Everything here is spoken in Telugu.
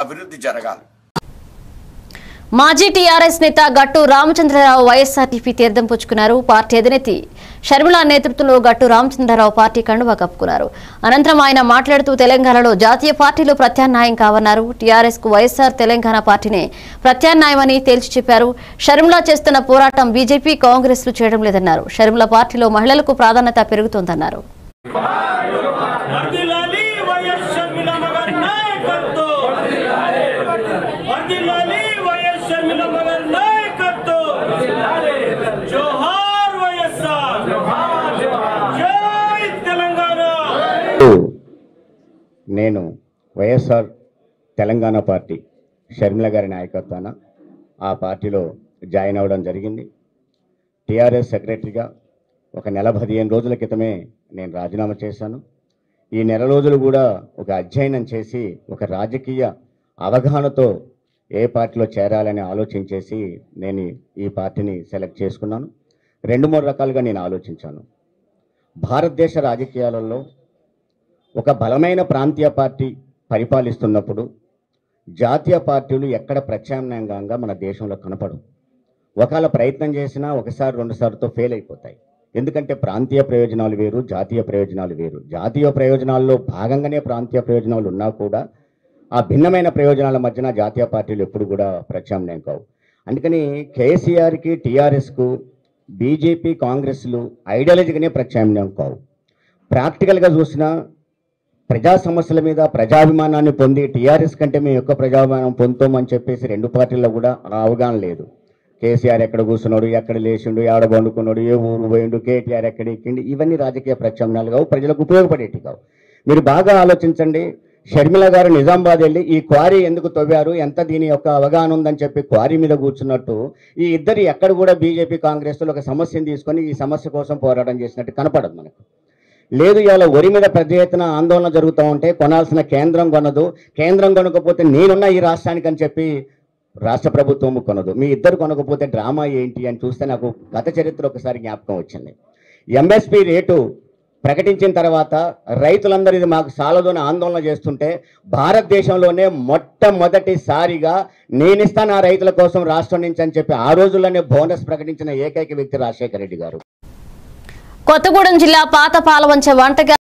అభివృద్ధి జరగాలి మాజీ టీఆర్ఎస్ నేత గట్టు రామచంద్రరావు వైఎస్ఆర్టీపీ తీర్థం పుచ్చుకున్నారు పార్టీ అధినేతి షర్మిల నేతృత్వంలో గట్టు రామచంద్రరావు పార్టీ కండువా కప్పుకున్నారు అనంతరం ఆయన మాట్లాడుతూ తెలంగాణలో జాతీయ పార్టీలు ప్రత్యామ్నాయం కావన్నారు టీఆర్ఎస్ కు వైఎస్ఆర్ తెలంగాణ పార్టీనే ప్రత్యామ్నాయమని తేల్చి చెప్పారు షర్మిల చేస్తున్న పోరాటం బీజేపీ కాంగ్రెస్ లు చేయడం లేదన్నారు షర్మిల పార్టీలో మహిళలకు ప్రాధాన్యత పెరుగుతోందన్నారు వర్ధిల్లాలి వైఎస్ షర్మిల మగర్ నాయకత్వం వర్ధిల్లాలి వైఎస్ షర్మిల మగర్ నాయకత్వం జోహార్ వైఎస్ఆర్ జై తెలంగాణ నేను వైఎస్ఆర్ తెలంగాణ పార్టీ షర్మిల గారి నాయకత్వాన ఆ పార్టీలో జాయిన్ అవ్వడం జరిగింది టీఆర్ఎస్ సెక్రటరీగా ఒక నెల పదిహేను రోజుల క్రితమే నేను రాజీనామా చేశాను ఈ నెల రోజులు కూడా ఒక అధ్యయనం చేసి ఒక రాజకీయ అవగాహనతో ఏ పార్టీలో చేరాలని ఆలోచించేసి నేను ఈ పార్టీని సెలెక్ట్ చేసుకున్నాను రెండు మూడు రకాలుగా నేను ఆలోచించాను భారతదేశ రాజకీయాలలో ఒక బలమైన ప్రాంతీయ పార్టీ పరిపాలిస్తున్నప్పుడు జాతీయ పార్టీలు ఎక్కడ ప్రత్యామ్నాయంగా మన దేశంలో కనపడవు ఒకవేళ ప్రయత్నం చేసినా ఒకసారి రెండుసార్లతో ఫెయిల్ అయిపోతాయి ఎందుకంటే ప్రాంతీయ ప్రయోజనాలు వేరు జాతీయ ప్రయోజనాలు వేరు జాతీయ ప్రయోజనాల్లో భాగంగానే ప్రాంతీయ ప్రయోజనాలు ఉన్నా కూడా ఆ భిన్నమైన ప్రయోజనాల మధ్యన జాతీయ పార్టీలు ఎప్పుడు కూడా ప్రత్యామ్నాయం కావు అందుకని కేసీఆర్కి టీఆర్ఎస్కు బీజేపీ కాంగ్రెస్లు ఐడియాలజీగానే ప్రత్యామ్నాయం కావు ప్రాక్టికల్గా చూసినా ప్రజా సమస్యల మీద ప్రజాభిమానాన్ని పొంది టీఆర్ఎస్ కంటే మేము ఎక్కువ ప్రజాభిమానం పొందుతామని చెప్పేసి రెండు పార్టీల్లో కూడా ఆ అవగాహన లేదు కేసీఆర్ ఎక్కడ కూర్చున్నాడు ఎక్కడ లేచిండు ఎక్కడ పండుకున్నాడు ఏ ఊరు పోయిండు కేటీఆర్ ఎక్కడ ఎక్కిండు ఇవన్నీ రాజకీయ ప్రత్యామ్నాయాలు కావు ప్రజలకు ఉపయోగపడేటి కావు మీరు బాగా ఆలోచించండి షర్మిల గారు నిజామాబాద్ వెళ్ళి ఈ క్వారీ ఎందుకు తవ్వారు ఎంత దీని యొక్క అవగాహన ఉందని చెప్పి క్వారీ మీద కూర్చున్నట్టు ఈ ఇద్దరు ఎక్కడ కూడా బీజేపీ కాంగ్రెస్లో ఒక సమస్యను తీసుకొని ఈ సమస్య కోసం పోరాటం చేసినట్టు కనపడదు మనకు లేదు ఇవాళ వరి మీద పెద్ద ఎత్తున ఆందోళన జరుగుతూ ఉంటే కొనాల్సిన కేంద్రం కొనదు కేంద్రం కొనకపోతే నేనున్న ఈ రాష్ట్రానికి అని చెప్పి రాష్ట్ర ప్రభుత్వం కొనదు మీ ఇద్దరు కొనకపోతే డ్రామా ఏంటి అని చూస్తే నాకు గత చరిత్ర ఒకసారి జ్ఞాపకం వచ్చింది ఎంఎస్పి రేటు ప్రకటించిన తర్వాత రైతులందరూ ఇది మాకు సాలదు అని ఆందోళన చేస్తుంటే భారతదేశంలోనే మొట్టమొదటిసారిగా నేనిస్తాను ఆ రైతుల కోసం రాష్ట్రం నుంచి అని చెప్పి ఆ రోజుల్లోనే బోనస్ ప్రకటించిన ఏకైక వ్యక్తి రాజశేఖర రెడ్డి గారు కొత్తగూడెం జిల్లా పాత పాలవంచ వంటగా